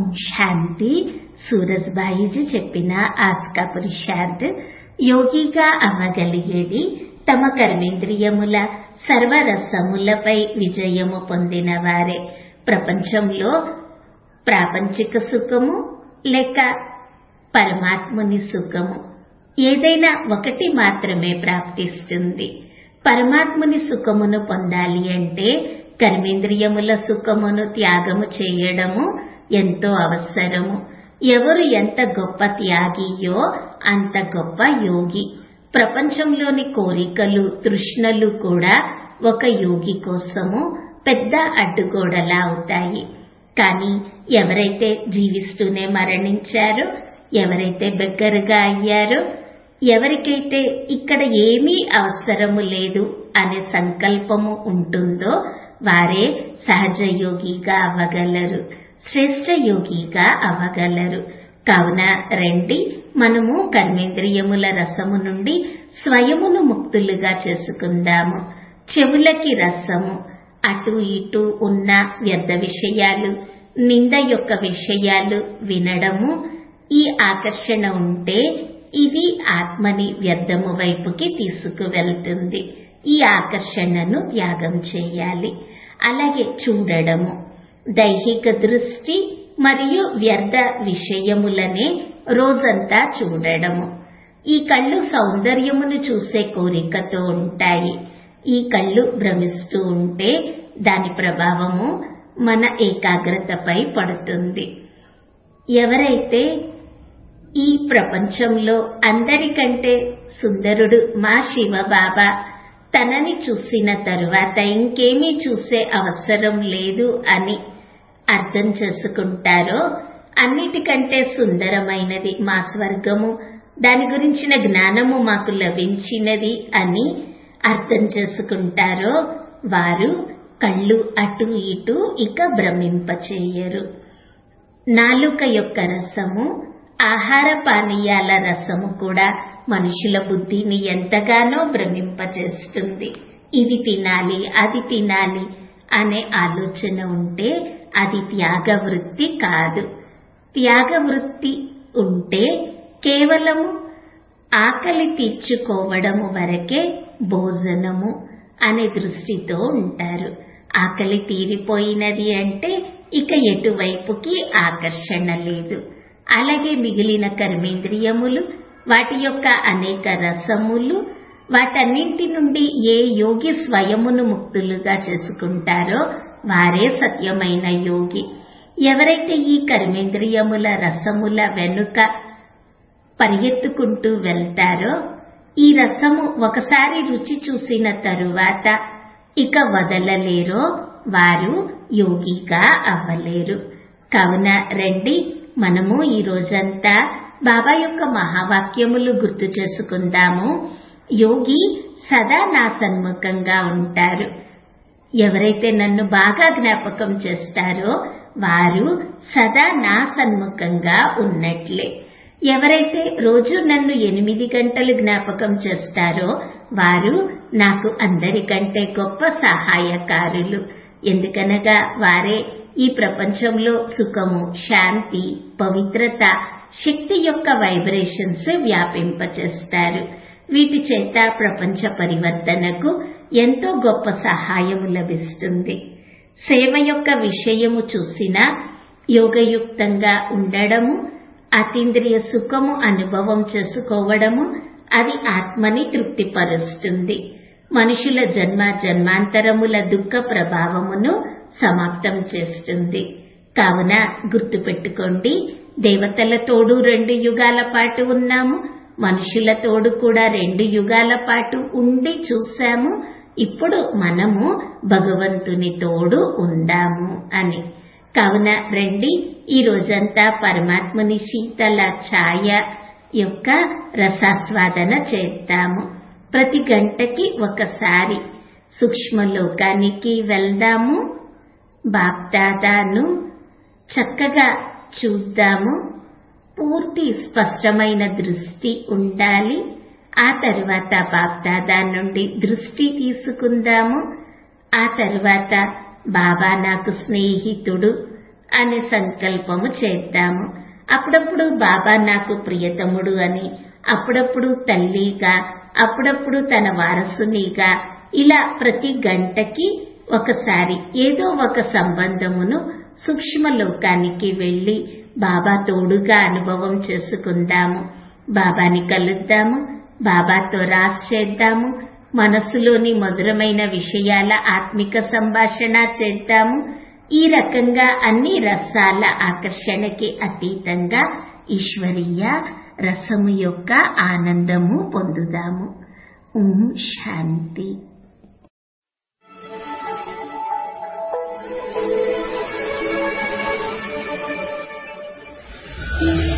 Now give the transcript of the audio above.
శాంతి సూరజ్బాయిజీ చెప్పిన ఆస్కా పురుషార్థ్ యోగిగా అవ్వగలిగేది తమ కర్మేంద్రియముల సర్వరసములపై విజయము పొందిన వారే ప్రపంచంలో ప్రాపంచిక సుఖము లేక పరమాత్ముని సుఖము ఏదైనా ఒకటి మాత్రమే ప్రాప్తిస్తుంది పరమాత్ముని సుఖమును పొందాలి అంటే కర్మేంద్రియముల సుఖమును త్యాగము చేయడము ఎంతో అవసరము ఎవరు ఎంత గొప్ప త్యాగియో అంత గొప్ప యోగి ప్రపంచంలోని కోరికలు తృష్ణలు కూడా ఒక యోగి కోసము పెద్ద అడ్డుగోడలా అవుతాయి కానీ ఎవరైతే జీవిస్తూనే మరణించారో ఎవరైతే బెగ్గరగా అయ్యారో ఎవరికైతే ఇక్కడ ఏమీ అవసరము లేదు అనే సంకల్పము ఉంటుందో వారే సహజ యోగిగా అవ్వగలరు శ్రేష్ట యోగిగా అవ్వగలరు కావున రండి మనము కర్మేంద్రియముల రసము నుండి స్వయమును ముక్తులుగా చేసుకుందాము చెవులకి రసము అటు ఇటు ఉన్న వ్యర్థ విషయాలు నింద యొక్క విషయాలు వినడము ఈ ఆకర్షణ ఉంటే ఇది ఆత్మని వ్యర్థము వైపుకి తీసుకువెళ్తుంది ఈ ఆకర్షణను త్యాగం చేయాలి అలాగే చూడడము దైహిక దృష్టి మరియు వ్యర్థ విషయములనే రోజంతా చూడడము ఈ కళ్ళు సౌందర్యమును చూసే కోరికతో ఉంటాయి ఈ కళ్ళు భ్రమిస్తూ ఉంటే దాని ప్రభావము మన ఏకాగ్రతపై పడుతుంది ఎవరైతే ఈ ప్రపంచంలో అందరికంటే సుందరుడు మా శివబాబా తనని చూసిన తరువాత ఇంకేమీ చూసే అవసరం లేదు అని అర్థం చేసుకుంటారో అన్నిటికంటే సుందరమైనది మా స్వర్గము దాని గురించిన జ్ఞానము మాకు లభించినది అని అర్థం చేసుకుంటారో వారు కళ్ళు అటు ఇటు ఇక భ్రమింపచేయరు నాలుక యొక్క రసము ఆహార పానీయాల రసము కూడా మనుషుల బుద్ధిని ఎంతగానో భ్రమింపచేస్తుంది ఇది తినాలి అది తినాలి అనే ఆలోచన ఉంటే అది త్యాగ వృత్తి కాదు త్యాగ వృత్తి ఉంటే కేవలము ఆకలి తీర్చుకోవడము వరకే భోజనము అనే దృష్టితో ఉంటారు ఆకలి తీరిపోయినది అంటే ఇక ఎటువైపుకి ఆకర్షణ లేదు అలాగే మిగిలిన కర్మేంద్రియములు వాటి యొక్క అనేక రసములు వాటన్నింటి నుండి ఏ యోగి స్వయమును ముక్తులుగా చేసుకుంటారో వారే సత్యమైన యోగి ఎవరైతే ఈ కర్మేంద్రియముల రసముల వెనుక పరిగెత్తుకుంటూ వెళ్తారో ఈ రసము ఒకసారి రుచి చూసిన తరువాత ఇక వదలలేరో వారు యోగిగా అవ్వలేరు కావున రండి మనము ఈ రోజంతా బాబా యొక్క మహావాక్యములు గుర్తు చేసుకుందాము యోగి సదా నా సన్ముఖంగా ఉంటారు ఎవరైతే నన్ను బాగా జ్ఞాపకం చేస్తారో వారు సదా నా సన్ముఖంగా ఉన్నట్లే ఎవరైతే రోజు నన్ను ఎనిమిది గంటలు జ్ఞాపకం చేస్తారో వారు నాకు అందరికంటే గొప్ప సహాయకారులు ఎందుకనగా వారే ఈ ప్రపంచంలో సుఖము శాంతి పవిత్రత శక్తి యొక్క వైబ్రేషన్స్ వ్యాపింపచేస్తారు వీటి చేత ప్రపంచ పరివర్తనకు ఎంతో గొప్ప సహాయము లభిస్తుంది సేవ యొక్క విషయము చూసినా యోగయుక్తంగా ఉండడము అతీంద్రియ సుఖము అనుభవం చేసుకోవడము అది ఆత్మని తృప్తిపరుస్తుంది మనుషుల జన్మ జన్మాంతరముల దుఃఖ ప్రభావమును సమాప్తం చేస్తుంది కావున గుర్తుపెట్టుకోండి దేవతల తోడు రెండు యుగాల పాటు ఉన్నాము మనుషుల తోడు కూడా రెండు యుగాల పాటు ఉండి చూశాము ఇప్పుడు మనము భగవంతుని తోడు ఉందాము అని కావున రండి ఈ రోజంతా పరమాత్మని శీతల ఛాయ యొక్క రసాస్వాదన చేద్దాము ప్రతి గంటకి ఒకసారి సూక్ష్మలోకానికి వెళ్దాము బాప్దాదాను చక్కగా చూద్దాము పూర్తి స్పష్టమైన దృష్టి ఉండాలి ఆ తరువాత బాప్దాదా నుండి దృష్టి తీసుకుందాము ఆ తరువాత బాబా నాకు స్నేహితుడు అనే సంకల్పము చేద్దాము అప్పుడప్పుడు బాబా నాకు ప్రియతముడు అని అప్పుడప్పుడు తల్లిగా అప్పుడప్పుడు తన వారసునిగా ఇలా ప్రతి గంటకి ఒకసారి ఏదో ఒక సంబంధమును సూక్ష్మ లోకానికి వెళ్లి బాబా తోడుగా అనుభవం చేసుకుందాము బాబాని కలుద్దాము బాబాతో రాస్ చేద్దాము మనసులోని మధురమైన విషయాల ఆత్మిక సంభాషణ చేద్దాము ఈ రకంగా అన్ని రసాల ఆకర్షణకి అతీతంగా ఈశ్వరీయ రసము యొక్క ఆనందము పొందుదాము ఓం శాంతి Thank you.